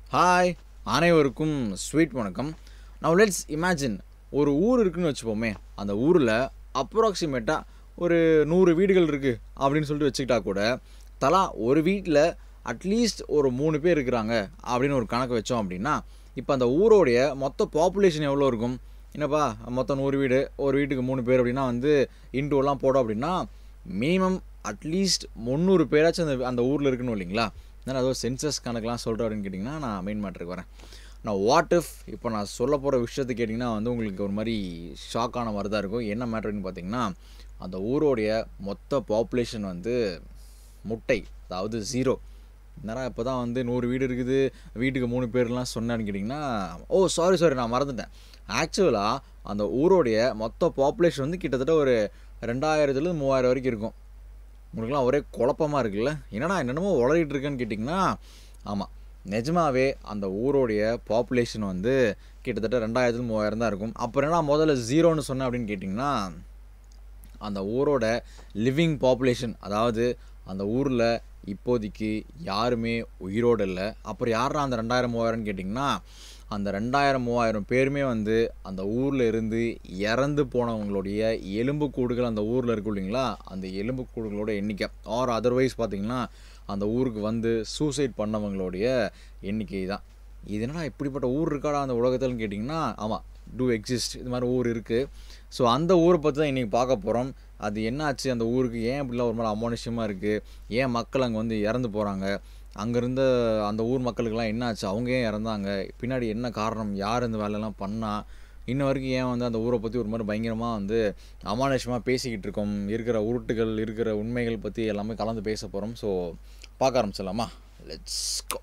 hi அனைவருக்கும் sweet வணக்கம் நான் லெட்ஸ் இமேஜின் ஒரு ஊர் இருக்குன்னு வச்சுப்போமே அந்த ஊரில் அப்ராக்சிமேட்டாக ஒரு நூறு வீடுகள் இருக்குது அப்படின்னு சொல்லிட்டு வச்சுக்கிட்டா கூட தலா ஒரு வீட்டில் அட்லீஸ்ட் ஒரு மூணு பேர் இருக்கிறாங்க அப்படின்னு ஒரு கணக்கு வச்சோம் அப்படின்னா இப்போ அந்த ஊரோடைய மொத்த பாப்புலேஷன் எவ்வளோ இருக்கும் என்னப்பா மொத்தம் நூறு வீடு ஒரு வீட்டுக்கு மூணு பேர் அப்படின்னா வந்து இன்டூலாம் போடும் அப்படின்னா மினிமம் அட்லீஸ்ட் முந்நூறு பேராச்சும் அந்த அந்த ஊரில் இருக்கணும் இல்லைங்களா நான் அதோ சென்சஸ் கணக்கெலாம் சொல்கிறேன் அப்படின்னு கேட்டிங்கன்னா நான் மெயின் மேட்ருக்கு வரேன் நான் வாட் இஃப் இப்போ நான் சொல்ல போகிற விஷயத்தை கேட்டிங்கன்னா வந்து உங்களுக்கு ஒரு மாதிரி ஷாக்கான மாதிரி தான் இருக்கும் என்ன மேட்ருன்னு பார்த்தீங்கன்னா அந்த ஊரோடைய மொத்த பாப்புலேஷன் வந்து முட்டை அதாவது ஜீரோ என்னடா இப்போ தான் வந்து நூறு வீடு இருக்குது வீட்டுக்கு மூணு பேர்லாம் சொன்னேன்னு கேட்டிங்கன்னா ஓ சாரி சாரி நான் மறந்துட்டேன் ஆக்சுவலாக அந்த ஊரோடைய மொத்த பாப்புலேஷன் வந்து கிட்டத்தட்ட ஒரு ரெண்டாயிரத்துலேருந்து மூவாயிரம் வரைக்கும் இருக்கும் உங்களுக்குலாம் ஒரே குழப்பமாக இருக்குல்ல என்னடா என்னென்னமோ உளறிட்டு இருக்கேன்னு கேட்டிங்கன்னா ஆமாம் நிஜமாவே அந்த ஊரோடைய பாப்புலேஷன் வந்து கிட்டத்தட்ட ரெண்டாயிரத்து மூவாயிரம் தான் இருக்கும் அப்புறம் என்ன முதல்ல ஜீரோன்னு சொன்னேன் அப்படின்னு கேட்டிங்கன்னா அந்த ஊரோட லிவிங் பாப்புலேஷன் அதாவது அந்த ஊரில் இப்போதைக்கு யாருமே உயிரோடு இல்லை அப்புறம் யாரா அந்த ரெண்டாயிரம் மூவாயிரம்னு கேட்டிங்கன்னா அந்த ரெண்டாயிரம் மூவாயிரம் பேருமே வந்து அந்த ஊரில் இருந்து இறந்து போனவங்களுடைய எலும்பு கூடுகள் அந்த ஊரில் இருக்கும் இல்லைங்களா அந்த எலும்பு கூடுகளோட எண்ணிக்கை ஆர் அதர்வைஸ் பார்த்திங்கன்னா அந்த ஊருக்கு வந்து சூசைட் பண்ணவங்களுடைய எண்ணிக்கை தான் இது என்னடா இப்படிப்பட்ட ஊர் இருக்காடா அந்த உலகத்தில்னு கேட்டிங்கன்னா ஆமாம் டூ எக்ஸிஸ்ட் இது மாதிரி ஊர் இருக்குது ஸோ அந்த ஊரை பற்றி தான் இன்றைக்கி பார்க்க போகிறோம் அது என்னாச்சு அந்த ஊருக்கு ஏன் இப்படிலாம் ஒரு மாதிரி அமானுஷ்யமாக இருக்குது ஏன் மக்கள் அங்கே வந்து இறந்து போகிறாங்க அங்கேருந்த அந்த ஊர் மக்களுக்கெல்லாம் என்னாச்சு அவங்க ஏன் இறந்தாங்க பின்னாடி என்ன காரணம் யார் இந்த வேலையெல்லாம் பண்ணால் இன்ன வரைக்கும் ஏன் வந்து அந்த ஊரை பற்றி ஒரு மாதிரி பயங்கரமாக வந்து அமானுஷ்யமாக பேசிக்கிட்டு இருக்கோம் இருக்கிற உருட்டுகள் இருக்கிற உண்மைகள் பற்றி எல்லாமே கலந்து பேச போகிறோம் ஸோ பார்க்க ஆரம்பிச்சிடலாமா லெட்ஸ் கோ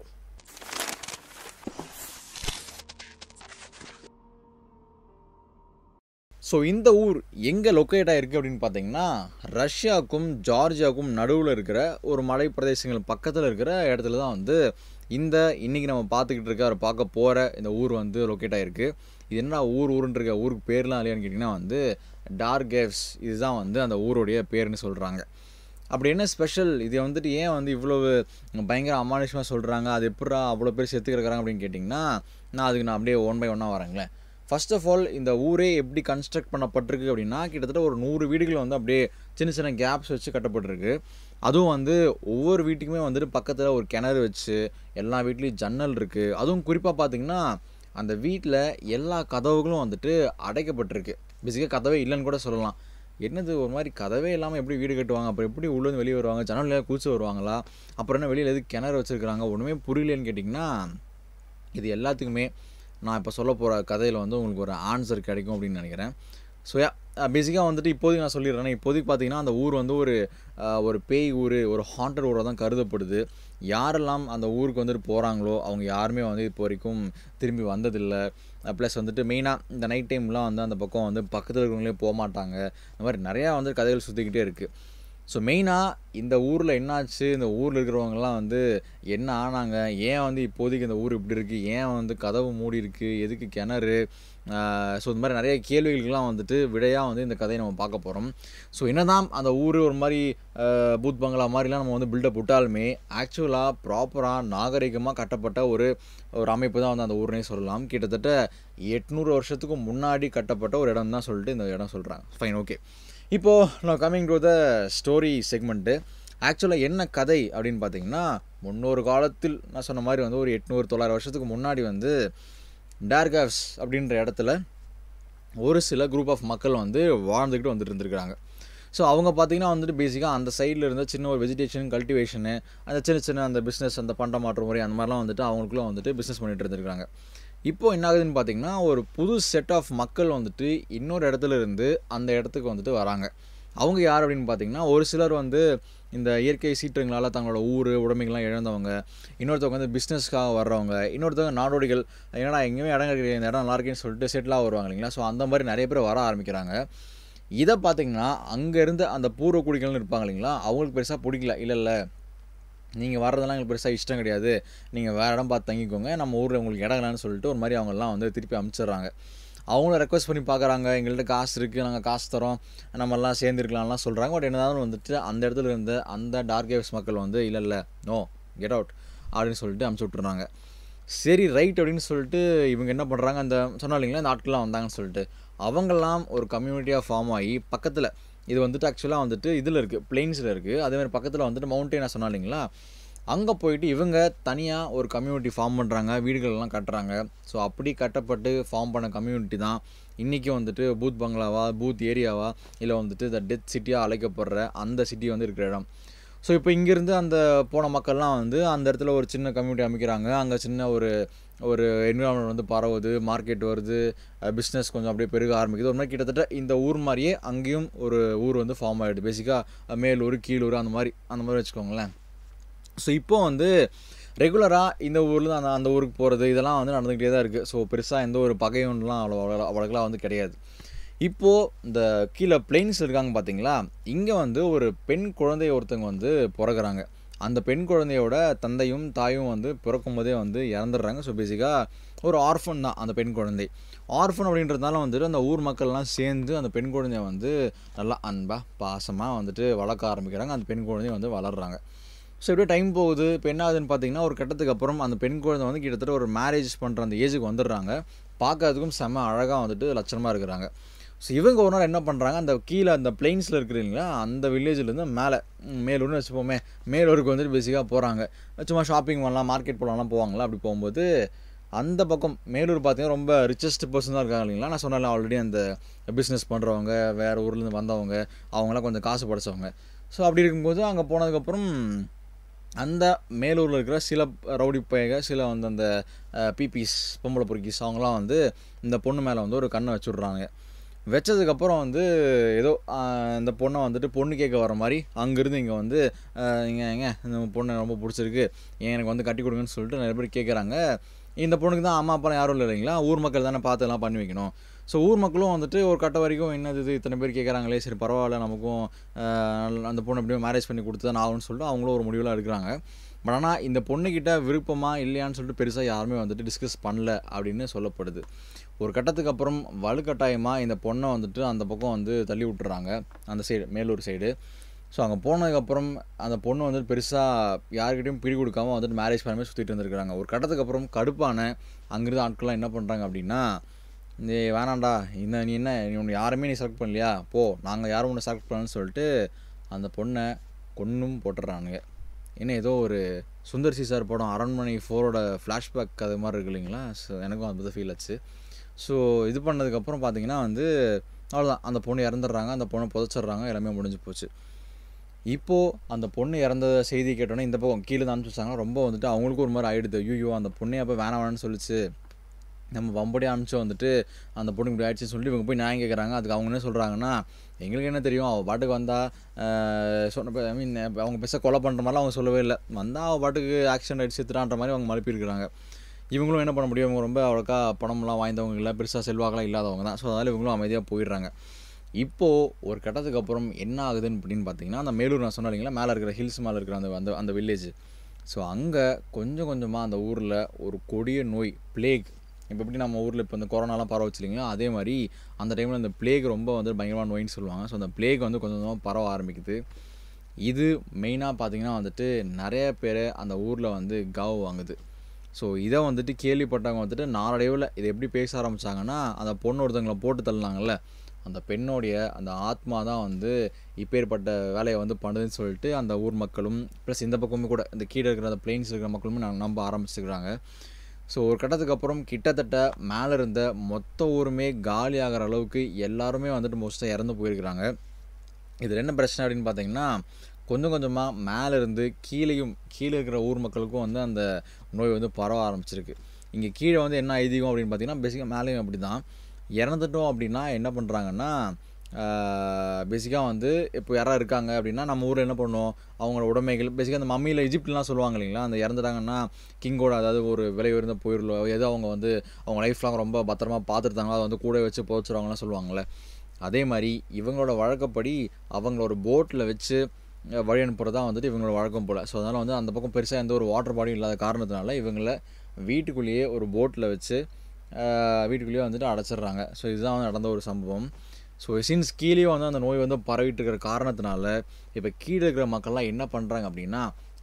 ஸோ இந்த ஊர் எங்கே லொக்கேட் ஆகிருக்கு அப்படின்னு பார்த்தீங்கன்னா ரஷ்யாவுக்கும் ஜார்ஜியாவுக்கும் நடுவில் இருக்கிற ஒரு மலை பிரதேசங்கள் பக்கத்தில் இருக்கிற இடத்துல தான் வந்து இந்த இன்றைக்கி நம்ம பார்த்துக்கிட்டு இருக்க அவர் பார்க்க போகிற இந்த ஊர் வந்து லொக்கேட் ஆகிருக்கு இது என்ன ஊர் ஊருன்னு இருக்க ஊருக்கு பேர்லாம் இல்லையான்னு கேட்டிங்கன்னா வந்து டார்கேவ்ஸ் இதுதான் வந்து அந்த ஊருடைய பேர்னு சொல்கிறாங்க அப்படி என்ன ஸ்பெஷல் இதை வந்துட்டு ஏன் வந்து இவ்வளவு பயங்கர அமானுஷமாக சொல்கிறாங்க அது எப்படா அவ்வளோ பேர் செத்துக்கிறாங்க அப்படின்னு கேட்டிங்கன்னா நான் அதுக்கு நான் அப்படியே ஒன் பை ஒன்னாக வரேங்களேன் ஃபர்ஸ்ட் ஆஃப் ஆல் இந்த ஊரே எப்படி கன்ஸ்ட்ரக்ட் பண்ணப்பட்டிருக்கு அப்படின்னா கிட்டத்தட்ட ஒரு நூறு வீடுகள் வந்து அப்படியே சின்ன சின்ன கேப்ஸ் வச்சு கட்டப்பட்டிருக்கு அதுவும் வந்து ஒவ்வொரு வீட்டுக்குமே வந்துட்டு பக்கத்தில் ஒரு கிணறு வச்சு எல்லா வீட்லேயும் ஜன்னல் இருக்குது அதுவும் குறிப்பாக பார்த்தீங்கன்னா அந்த வீட்டில் எல்லா கதவுகளும் வந்துட்டு அடைக்கப்பட்டிருக்கு பேசிக்காக கதவே இல்லைன்னு கூட சொல்லலாம் என்னது ஒரு மாதிரி கதவே இல்லாமல் எப்படி வீடு கட்டுவாங்க அப்புறம் எப்படி உள்ளேருந்து வெளியே வருவாங்க ஜன்னலில் குளிச்சு வருவாங்களா அப்புறம் என்ன வெளியில் எது கிணறு வச்சுருக்குறாங்க ஒன்றுமே புரியலன்னு கேட்டிங்கன்னா இது எல்லாத்துக்குமே நான் இப்போ சொல்ல போகிற கதையில் வந்து உங்களுக்கு ஒரு ஆன்சர் கிடைக்கும் அப்படின்னு நினைக்கிறேன் ஸோ யா பேசிக்காக வந்துட்டு இப்போதைக்கு நான் சொல்லிடுறேன் இப்போதைக்கு பார்த்தீங்கன்னா அந்த ஊர் வந்து ஒரு ஒரு பேய் ஊர் ஒரு ஹாண்டட் ஊராக தான் கருதப்படுது யாரெல்லாம் அந்த ஊருக்கு வந்துட்டு போகிறாங்களோ அவங்க யாருமே வந்து இப்போ வரைக்கும் திரும்பி வந்ததில்லை ப்ளஸ் வந்துட்டு மெயினாக இந்த நைட் டைம்லாம் வந்து அந்த பக்கம் வந்து பக்கத்தில் இருக்கிறவங்களே போக மாட்டாங்க இந்த மாதிரி நிறையா வந்து கதைகள் சுற்றிக்கிட்டே இருக்குது ஸோ மெயினாக இந்த ஊரில் என்னாச்சு இந்த ஊரில் இருக்கிறவங்கலாம் வந்து என்ன ஆனாங்க ஏன் வந்து இப்போதைக்கு இந்த ஊர் இப்படி இருக்குது ஏன் வந்து கதவு மூடி இருக்குது எதுக்கு கிணறு ஸோ இந்த மாதிரி நிறைய கேள்விகளுக்கெல்லாம் வந்துட்டு விடையாக வந்து இந்த கதையை நம்ம பார்க்க போகிறோம் ஸோ என்னதான் அந்த ஊர் ஒரு மாதிரி பூத் பங்களா மாதிரிலாம் நம்ம வந்து பில்டப் விட்டாலுமே ஆக்சுவலாக ப்ராப்பராக நாகரிகமாக கட்டப்பட்ட ஒரு ஒரு அமைப்பு தான் வந்து அந்த ஊர்னே சொல்லலாம் கிட்டத்தட்ட எட்நூறு வருஷத்துக்கு முன்னாடி கட்டப்பட்ட ஒரு இடம் தான் சொல்லிட்டு இந்த இடம் சொல்கிறாங்க ஃபைன் ஓகே இப்போது நான் coming to the story segment ஆக்சுவலாக என்ன கதை அப்படின்னு பார்த்தீங்கன்னா முன்னொரு காலத்தில் நான் சொன்ன மாதிரி வந்து ஒரு எட்நூறு தொள்ளாயிரம் வருஷத்துக்கு முன்னாடி வந்து டார்காவ்ஸ் அப்படின்ற இடத்துல ஒரு சில குரூப் ஆஃப் மக்கள் வந்து வாழ்ந்துக்கிட்டு வந்துட்டு இருந்திருக்கிறாங்க ஸோ அவங்க பார்த்திங்கன்னா வந்துட்டு பேசிக்காக அந்த சைடில் இருந்த சின்ன ஒரு வெஜிடேஷன் கல்டிவேஷனு அந்த சின்ன சின்ன அந்த பிஸ்னஸ் அந்த பண்ட மாற்ற முறை அந்த மாதிரிலாம் வந்துட்டு அவங்களுக்குள்ள வந்துட்டு பிஸ்னஸ் பண்ணிகிட்டு இருந்திருக்காங்க இப்போ என்ன ஆகுதுன்னு பார்த்தீங்கன்னா ஒரு புது செட் ஆஃப் மக்கள் வந்துட்டு இன்னொரு இடத்துல இருந்து அந்த இடத்துக்கு வந்துட்டு வராங்க அவங்க யார் அப்படின்னு பார்த்தீங்கன்னா ஒரு சிலர் வந்து இந்த இயற்கை சீற்றங்களால் தங்களோட ஊர் உடமைகள்லாம் இழந்தவங்க இன்னொருத்தவங்க வந்து பிஸ்னஸ்க்காக வர்றவங்க இன்னொருத்தவங்க நாடோடிகள் என்னடா எங்கேயுமே இடம் கிடைக்கிற இந்த இடம் நல்லா இருக்கேன்னு சொல்லிட்டு செட்டிலாக வருவாங்க இல்லைங்களா ஸோ அந்த மாதிரி நிறைய பேர் வர ஆரம்பிக்கிறாங்க இதை பார்த்தீங்கன்னா அங்கேருந்து அந்த பூர்வ குடிகள்னு இருப்பாங்க இல்லைங்களா அவங்களுக்கு பெருசாக பிடிக்கல இல்லை இல்லை நீங்கள் வர்றதெல்லாம் எங்களுக்கு பெருசாக இஷ்டம் கிடையாது நீங்கள் வேறு இடம் பார்த்து தங்கிக்கோங்க நம்ம ஊரில் உங்களுக்கு இடம் இல்லைன்னு சொல்லிட்டு ஒரு மாதிரி அவங்கெல்லாம் வந்து திருப்பி அனுப்பிச்சிடுறாங்க அவங்களும் ரெக்வஸ்ட் பண்ணி பார்க்குறாங்க எங்கள்கிட்ட காசு இருக்குது நாங்கள் காசு தரோம் நம்மெல்லாம் சேர்ந்துருக்கலாம்லாம் சொல்கிறாங்க பட் என்னதான் வந்துட்டு அந்த இடத்துல இருந்த அந்த டார்க் வேவ்ஸ் மக்கள் வந்து இல்லை இல்லை நோ கெட் அவுட் அப்படின்னு சொல்லிட்டு அனுப்பிச்சி விட்ருறாங்க சரி ரைட் அப்படின்னு சொல்லிட்டு இவங்க என்ன பண்ணுறாங்க அந்த சொன்னா இல்லைங்களா அந்த ஆட்கள்லாம் வந்தாங்கன்னு சொல்லிட்டு அவங்கெல்லாம் ஒரு கம்யூனிட்டியாக ஃபார்ம் ஆகி பக்கத்தில் இது வந்துட்டு ஆக்சுவலாக வந்துட்டு இதில் இருக்குது பிளெயின்ஸில் இருக்குது அதேமாதிரி பக்கத்தில் வந்துட்டு மவுண்டெயினாக சொன்னா இல்லைங்களா அங்கே போயிட்டு இவங்க தனியாக ஒரு கம்யூனிட்டி ஃபார்ம் பண்ணுறாங்க வீடுகளெல்லாம் கட்டுறாங்க ஸோ அப்படி கட்டப்பட்டு ஃபார்ம் பண்ண கம்யூனிட்டி தான் இன்றைக்கும் வந்துட்டு பூத் பங்களாவா பூத் ஏரியாவா இல்லை வந்துட்டு இந்த டெத் சிட்டியாக அழைக்கப்படுற அந்த சிட்டி வந்து இருக்கிற இடம் ஸோ இப்போ இங்கேருந்து அந்த போன மக்கள்லாம் வந்து அந்த இடத்துல ஒரு சின்ன கம்யூனிட்டி அமைக்கிறாங்க அங்கே சின்ன ஒரு ஒரு என்விரான்மெண்ட் வந்து பரவுது மார்க்கெட் வருது பிஸ்னஸ் கொஞ்சம் அப்படியே பெருக ஆரம்பிக்குது ஒரு மாதிரி கிட்டத்தட்ட இந்த ஊர் மாதிரியே அங்கேயும் ஒரு ஊர் வந்து ஃபார்ம் ஆகிடுது பேசிக்காக மேலூர் கீழூர் அந்த மாதிரி அந்த மாதிரி வச்சுக்கோங்களேன் ஸோ இப்போ வந்து ரெகுலராக இந்த ஊரில் அந்த அந்த ஊருக்கு போகிறது இதெல்லாம் வந்து நடந்துக்கிட்டே தான் இருக்குது ஸோ பெருசாக எந்த ஒரு பகையொன்றுலாம் அவ்வளோ அவ்வளோ அவ்வளோக்கெல்லாம் வந்து கிடையாது இப்போது இந்த கீழே பிளெயின்ஸ் இருக்காங்க பார்த்தீங்களா இங்கே வந்து ஒரு பெண் குழந்தை ஒருத்தவங்க வந்து பிறகுறாங்க அந்த பெண் குழந்தையோட தந்தையும் தாயும் வந்து பிறக்கும் போதே வந்து இறந்துடுறாங்க ஸோ பேசிக்காக ஒரு ஆர்ஃபன் தான் அந்த பெண் குழந்தை ஆர்ஃபன் அப்படின்றதுனால வந்துட்டு அந்த ஊர் மக்கள்லாம் சேர்ந்து அந்த பெண் குழந்தைய வந்து நல்லா அன்பாக பாசமாக வந்துட்டு வளர்க்க ஆரம்பிக்கிறாங்க அந்த பெண் குழந்தைய வந்து வளர்கிறாங்க ஸோ இப்படியே டைம் போகுது இப்போ என்ன ஆகுதுன்னு பார்த்தீங்கன்னா ஒரு கட்டத்துக்கு அப்புறம் அந்த பெண் குழந்தை வந்து கிட்டத்தட்ட ஒரு மேரேஜ் பண்ணுற அந்த ஏஜுக்கு வந்துடுறாங்க பார்க்கறதுக்கும் செம்ம அழகாக வந்துட்டு லட்சணமாக இருக்கிறாங்க ஸோ இவங்க ஒரு நாள் என்ன பண்ணுறாங்க அந்த கீழே அந்த பிளெயின்ஸில் இருக்கிறீங்களா அந்த வில்லேஜ்லேருந்து மேலே ம், மேலூர்னு வச்சுப்போமே மேலூருக்கு வந்துட்டு பேசிக்காக போகிறாங்க சும்மா ஷாப்பிங் பண்ணலாம் மார்க்கெட் போகலாம் போவாங்களா அப்படி போகும்போது அந்த பக்கம் மேலூர் பார்த்தீங்கன்னா ரொம்ப ரிச்சஸ்ட் பர்சன் தான் இருக்காங்க இல்லைங்களா நான் சொன்னால ஆல்ரெடி அந்த பிஸ்னஸ் பண்ணுறவங்க வேறு ஊர்லேருந்து வந்தவங்க அவங்களாம் கொஞ்சம் காசு படைச்சவங்க ஸோ அப்படி இருக்கும்போது அங்கே போனதுக்கப்புறம் அந்த மேலூரில் இருக்கிற சில ரவுடி பையக சில வந்து அந்த பிபிஸ் பொம்பளை பொறுக்கிஸ் அவங்களாம் வந்து இந்த பொண்ணு மேலே வந்து ஒரு கண்ணை வச்சுட்றாங்க வச்சதுக்கப்புறம் வந்து ஏதோ ஆஹ், இந்த பொண்ணை வந்துட்டு பொண்ணு கேட்க வர மாதிரி அங்கேருந்து இங்கே வந்து ஆஹ், இங்க எங்க இந்த பொண்ணை ரொம்ப பிடிச்சிருக்கு ஏன் எனக்கு வந்து கட்டி கொடுங்கன்னு சொல்லிட்டு நிறைய பேர் கேட்குறாங்க இந்த பொண்ணுக்கு தான் அம்மா அப்பா யாரும் இல்லை இல்லைங்களா ஊர் மக்கள் தானே பார்த்து எல்லாம் பண்ணி வைக்கணும் ஸோ ஊர் மக்களும் வந்துட்டு ஒரு கட்ட வரைக்கும் என்னது இது இத்தனை பேர் கேட்குறாங்களே சரி பரவாயில்ல நமக்கும் ஆஹ், அந்த பொண்ணு எப்படியும் மேரேஜ் பண்ணி கொடுத்து தான் ஆகும்னு சொல்லிட்டு அவங்களும் ஒரு முடிவில் எடுக்கிறாங்க பட் ஆனால் இந்த பொண்ணுக்கிட்ட விருப்பமா இல்லையான்னு சொல்லிட்டு பெருசாக யாருமே வந்துட்டு டிஸ்கஸ் பண்ணல அப்படின்னு சொல்லப்படுது ஒரு கட்டத்துக்கு அப்புறம் வலுக்கட்டாயமாக இந்த பொண்ணை வந்துட்டு அந்த பக்கம் வந்து தள்ளி விட்டுறாங்க அந்த சைடு மேலூர் சைடு ஸோ அங்கே போனதுக்கப்புறம் அந்த பொண்ணு வந்துட்டு பெருசாக யார்கிட்டயும் பிடி கொடுக்காம வந்துட்டு மேரேஜ் பண்ணாமல் சுற்றிட்டு இருந்திருக்காங்க ஒரு கட்டத்துக்கு அப்புறம் கடுப்பான அங்கிருந்து ஆட்கள்லாம் என்ன பண்ணுறாங்க அப்படின்னா நீ வேணாண்டா இந்த நீ என்ன நீ உன்னை யாருமே நீ செலக்ட் பண்ணலையா போ நாங்கள் யாரும் உன்னை செலக்ட் பண்ணலன்னு சொல்லிட்டு அந்த பொண்ணை கொன்னும் போட்டுடுறானுங்க என்ன ஏதோ ஒரு சுந்தர் சி சார் படம் அரண்மனை ஃபோரோட ஃப்ளாஷ்பேக் கதை மாதிரி இருக்கு இல்லைங்களா ஸோ எனக்கும் அது ஃபீல் ஆச்சு ஸோ இது பண்ணதுக்கப்புறம் பார்த்தீங்கன்னா வந்து அவ்வளோதான் அந்த பொண்ணு இறந்துடுறாங்க அந்த பொண்ணை புதைச்சிடுறாங்க எல்லாமே முடிஞ்சு போச்சு இப்போது அந்த பொண்ணு இறந்த செய்தி கேட்டோன்னே இந்த பக்கம் கீழே தான் அனுப்பிச்சு வச்சாங்கன்னா ரொம்ப வந்துட்டு அவங்களுக்கும் ஒரு மாதிரி ஆயிடுது ஐயோ அந்த பொண்ணே அப்போ வேணாம் வேணாம்னு சொல்லிச்சு நம்ம வம்படியாக அனுப்பிச்சு வந்துட்டு அந்த பொண்ணு இப்படி ஆயிடுச்சுன்னு சொல்லிட்டு இவங்க போய் நியாயம் கேட்குறாங்க அதுக்கு அவங்க என்ன சொல்கிறாங்கன்னா எங்களுக்கு என்ன தெரியும் அவள் பாட்டுக்கு வந்தால் சொன்ன ஐ மீன் அவங்க பெருசாக கொலை பண்ணுற மாதிரிலாம் அவங்க சொல்லவே இல்லை வந்தால் அவள் பாட்டுக்கு ஆக்சிடென்ட் ஆகிடுச்சு செத்துறான்ற மாதிரி அவங்க மழுப்பியிருக்கிறாங்க இவங்களும் என்ன பண்ண முடியும் இவங்க ரொம்ப அவ்வளோக்கா பணம்லாம் வாய்ந்தவங்க இல்லை பெருசாக செல்வாக்கெல்லாம் இல்லாதவங்க தான் ஸோ அதனால் இவங்களும் அமைதியாக போயிடுறாங்க இப்போது ஒரு கட்டத்துக்கு அப்புறம் என்ன ஆகுதுன்னு அப்படின்னு பார்த்தீங்கன்னா அந்த மேலூர் நான் சொன்னேன் இல்லைங்களா மேலே இருக்கிற ஹில்ஸ் மேலே இருக்கிற அந்த அந்த அந்த வில்லேஜ் ஸோ அங்கே கொஞ்சம் கொஞ்சமாக அந்த ஊரில் ஒரு கொடிய நோய் பிளேக் இப்போ எப்படி நம்ம ஊரில் இப்போ இந்த கொரோனாலாம் பரவச்சு இல்லைங்களா அதே மாதிரி அந்த டைமில் அந்த பிளேக் ரொம்ப வந்து பயங்கரமான நோயின்னு சொல்லுவாங்க ஸோ அந்த பிளேக் வந்து கொஞ்சம் கொஞ்சமாக பரவ ஆரம்பிக்குது இது மெயினாக பார்த்தீங்கன்னா வந்துட்டு நிறைய பேர் அந்த ஊரில் வந்து காவு வாங்குது ஸோ இதை வந்துட்டு கேள்விப்பட்டவங்க வந்துட்டு நாளடைவில் இதை எப்படி பேச ஆரம்பிச்சாங்கன்னா அந்த பொண்ணு ஒருத்தவங்களை போட்டு தள்ளினாங்கல்ல அந்த பெண்ணோடைய அந்த ஆத்மா தான் வந்து இப்பேற்பட்ட வேலையை வந்து பண்ணுதுன்னு சொல்லிட்டு அந்த ஊர் மக்களும் ப்ளஸ் இந்த பக்கமும் கூட இந்த கீழே இருக்கிற அந்த பிளெயின்ஸ் இருக்கிற மக்களுமே நாங்கள் நம்ப ஆரம்பிச்சுக்கிறாங்க ஸோ ஒரு கட்டத்துக்கு அப்புறம் கிட்டத்தட்ட மேலே இருந்த மொத்த ஊருமே காலி ஆகிற அளவுக்கு எல்லாருமே வந்துட்டு மோஸ்ட்டாக இறந்து போயிருக்கிறாங்க இதில் என்ன பிரச்சனை அப்படின்னு பார்த்தீங்கன்னா கொஞ்சம் கொஞ்சமாக மேலே இருந்து கீழேயும் கீழே இருக்கிற ஊர் மக்களுக்கும் வந்து அந்த நோய் வந்து பரவ ஆரம்பிச்சிருக்கு இங்கே கீழே வந்து என்ன ஐதீகம் அப்படின்னு பார்த்தீங்கன்னா பேசிக்காக மேலேயும் அப்படி தான் இறந்துட்டோம் அப்படின்னா என்ன பண்ணுறாங்கன்னா பேசிக்காக வந்து இப்போ யாராவது இருக்காங்க அப்படின்னா நம்ம ஊரில் என்ன பண்ணுவோம் அவங்களோட உடைமைகள் பேசிக்காக அந்த மம்மியில் எஜிப்ட்லாம் சொல்லுவாங்க இல்லைங்களா அந்த இறந்துட்டாங்கன்னா கிங்கோட அதாவது ஒரு விலை உயர்ந்த பொருளோ ஏதோ அவங்க வந்து அவங்க லைஃப் லாங் ரொம்ப பத்திரமா பார்த்துருந்தாங்களோ அதை வந்து கூட வச்சு புதைச்சிருவாங்கலாம் சொல்லுவாங்கள்ல அதே மாதிரி இவங்களோட வழக்கப்படி அவங்களோட போட்டில் வச்சு அஹ், வழி அனுப்புறது தான் வந்துட்டு இவங்களோட வழக்கம் போல் ஸோ அதனால் வந்து அந்த பக்கம் பெருசாக எந்த ஒரு வாட்டர் பாடியும் இல்லாத காரணத்தினால இவங்கள வீட்டுக்குள்ளேயே ஒரு போட்டில் வச்சு அஹ், வீட்டுக்குள்ளேயே வந்துட்டு அடைச்சிடுறாங்க ஸோ இதுதான் வந்து நடந்த ஒரு சம்பவம் ஸோ சின்ஸ் கீழே வந்து அந்த நோய் வந்து பரவிட்டு இருக்கிற காரணத்தினால இப்போ கீழே இருக்கிற மக்கள்லாம் என்ன பண்ணுறாங்க அப்படின்னா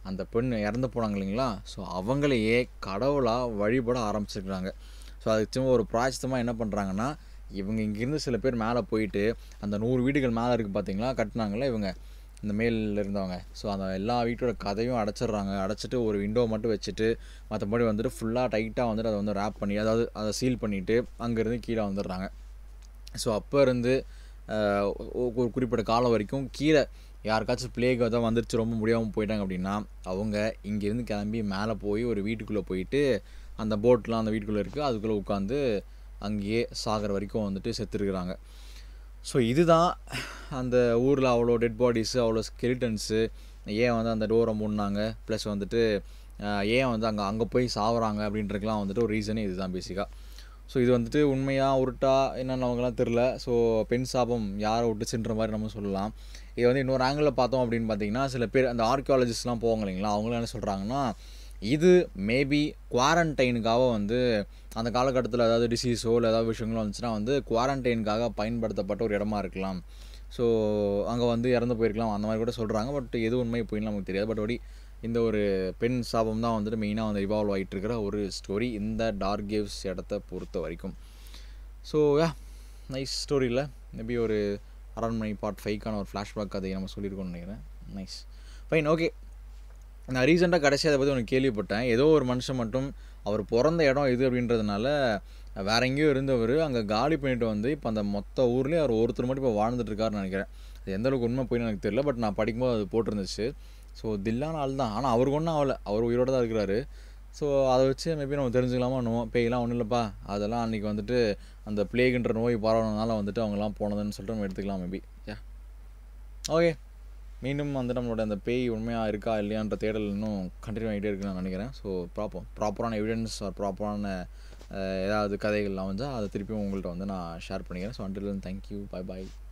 அந்த பெண் இறந்து போனாங்க இல்லைங்களா ஸோ அவங்களையே கடவுளாக வழிபட ஆரம்பிச்சிருக்கிறாங்க ஸோ அதுக்கு சும்மா ஒரு பிராய்ச்சித்தமாக என்ன பண்ணுறாங்கன்னா இவங்க இங்கேருந்து சில பேர் மேலே போயிட்டு அந்த நூறு வீடுகள் மேலே இருக்குது பார்த்தீங்களா கட்டினாங்களே இவங்க இந்த மேலில் இருந்தவங்க ஸோ அந்த எல்லா வீட்டோட கதையும் அடைச்சிடுறாங்க அடைச்சிட்டு ஒரு விண்டோ மட்டும் வச்சுட்டு மற்றபடி வந்துட்டு ஃபுல்லாக டைட்டாக வந்துட்டு அதை வந்து ரேப் பண்ணி அதாவது அதை சீல் பண்ணிவிட்டு அங்கேருந்து கீழே வந்துடுறாங்க ஸோ அப்போ இருந்து ஆஹ், ஒ- ஒரு குறிப்பிட்ட காலம் வரைக்கும் கீழே யாருக்காச்சும் பிளேக் தான் வந்துருச்சு ரொம்ப முடியாமல் போயிட்டாங்க அப்படின்னா அவங்க இங்கேருந்து கிளம்பி மேலே போய் ஒரு வீட்டுக்குள்ளே போயிட்டு அந்த போட்லாம் அந்த வீட்டுக்குள்ளே இருக்குது அதுக்குள்ளே உட்காந்து அங்கேயே சாகிற வரைக்கும் வந்துட்டு செத்துருக்குறாங்க ஸோ இதுதான் அந்த ஊரில் அவ்வளோ டெட் பாடிஸு அவ்வளோ ஸ்கெலிட்டன்ஸு ஏன் வந்து அந்த டோரை மூடினாங்க ப்ளஸ் வந்துட்டு ஆஹ், ஏன் வந்து அங்கே அங்கே போய் சாவறாங்க அப்படின்றதுக்கெலாம் வந்துட்டு ஒரு ரீசனே இதுதான் பேசிக்காக ஸோ இது வந்துட்டு உண்மையாக உருட்டா என்னென்னு அவங்களாம் தெரில ஸோ பெண் சாபம் யாரை விட்டுச்சுன்ற மாதிரி நம்ம சொல்லலாம் இது வந்து இன்னொரு ஆங்கிளில் பார்த்தோம் அப்படின்னு பார்த்தீங்கன்னா சில பேர் அந்த ஆர்கியாலஜிஸ்ட்லாம் போவாங்க இல்லைங்களா அவங்களாம் என்ன சொல்கிறாங்கன்னா இது மேபி குவாரண்டைனுக்காக வந்து அந்த காலகட்டத்தில் ஏதாவது டிசீஸோ இல்லை ஏதாவது விஷயங்களோ வந்துச்சுன்னா வந்து குவாரண்டைனுக்காக பயன்படுத்தப்பட்ட ஒரு இடமா இருக்கலாம் ஸோ அங்கே வந்து இறந்து போயிருக்கலாம் அந்த மாதிரி கூட சொல்கிறாங்க பட் எது உண்மை போயின்னு நமக்கு தெரியாது பட் படி இந்த ஒரு பெண் சாபம் தான் வந்துட்டு மெயினாக வந்து ரிவால்வ் ஆகிட்டு இருக்கிற ஒரு ஸ்டோரி இந்த டார்க் கேவ்ஸ் இடத்த பொறுத்த வரைக்கும் ஸோ யா நைஸ் ஸ்டோரியில் மேபி ஒரு அரண்மனை பார்ட் ஃபைவ்க்கான ஒரு ஃப்ளாஷ்பேக் கதையை நம்ம சொல்லியிருக்கோம்னு நினைக்கிறேன் நைஸ் ஃபைன் ஓகே நான் ரீசெண்டாக கடைசியாக அதை பற்றி ஒன்று கேள்விப்பட்டேன் ஏதோ ஒரு மனுஷன் மட்டும் அவர் பிறந்த இடம் இது அப்படின்றதுனால வேற எங்கேயோ இருந்தவர் அங்கே காலி பண்ணிட்டு வந்து இப்போ அந்த மொத்த ஊர்லேயும் அவர் ஒருத்தர் மட்டும் இப்போ வாழ்ந்துட்டு இருக்காருன்னு நினைக்கிறேன் அது எந்த அளவுக்கு உண்மை போயின்னு எனக்கு தெரியல பட் நான் படிக்கும்போது அது போட்டிருந்துச்சு ஸோ தில்லான ஆள் தான் ஆனால் அவருக்கு ஒன்றும் ஆகலை அவர் உயிரோட தான் இருக்கிறாரு ஸோ அதை வச்சு மேபி நம்ம தெரிஞ்சுக்கலாமா நோ பேய்லாம் ஒன்றும் இல்லைப்பா அதெல்லாம் அன்றைக்கி வந்துட்டு அந்த பிளேகுன்ற நோய் பரவனனால வந்துட்டு அவங்கெல்லாம் போனதுன்னு சொல்லிட்டு நம்ம எடுத்துக்கலாம் மேபி யா ஓகே மீண்டும் வந்து நம்மளோட அந்த பேய் உண்மையாக இருக்கா இல்லையான்ற தேடல் இன்னும் கண்டினியூ ஆகிட்டே இருக்குன்னு நான் நினைக்கிறேன் ஸோ ப்ராப்பர் ப்ராப்பரான எவிடன்ஸ் ஆர் ப்ராப்பரான ஏதாவது கதைகள்லாம் வந்து அதை திருப்பியும் உங்கள்கிட்ட வந்து நான் ஷேர் பண்ணிக்கிறேன் ஸோ அண்டில் தேங்க்யூ பை பாய்